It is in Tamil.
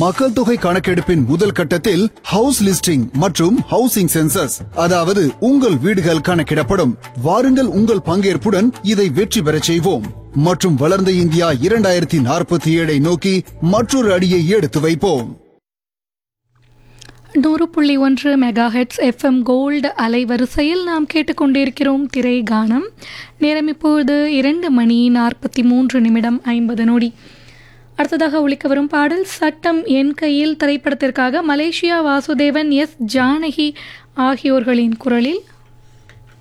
மக்கள் தொகை கணக்கெடுப்பின் முதல் கட்டத்தில் ஹவுஸ் லிஸ்டிங் மற்றும் ஹவுசிங் சென்சஸ் அதாவது உங்கள் வீடுகள் கணக்கிடப்படும் வாருங்கள் உங்கள் பங்கேற்புடன் இதை வெற்றி பெறச் செய்வோம் மற்றும் வளர்ந்த இந்தியா இரண்டாயிரத்தி நாற்பத்தி ஏழை நோக்கி மற்றொரு அடியை எடுத்து வைப்போம் நூறு புள்ளி ஒன்று மெகா ஹெட்ஸ் எஃப்எம் கோல்டு அலைவரிசையில் நாம் கேட்டுக்கொண்டிருக்கிறோம் திரை கானம் நேரம் இப்பொழுது இரண்டு மணி நாற்பத்தி மூன்று நிமிடம் ஐம்பது நொடி அடுத்ததாக ஒழிக்க வரும் பாடல் சட்டம் என் கையில் திரைப்படத்திற்காக மலேசியா வாசுதேவன் எஸ் ஜானகி ஆகியோர்களின் குரலில்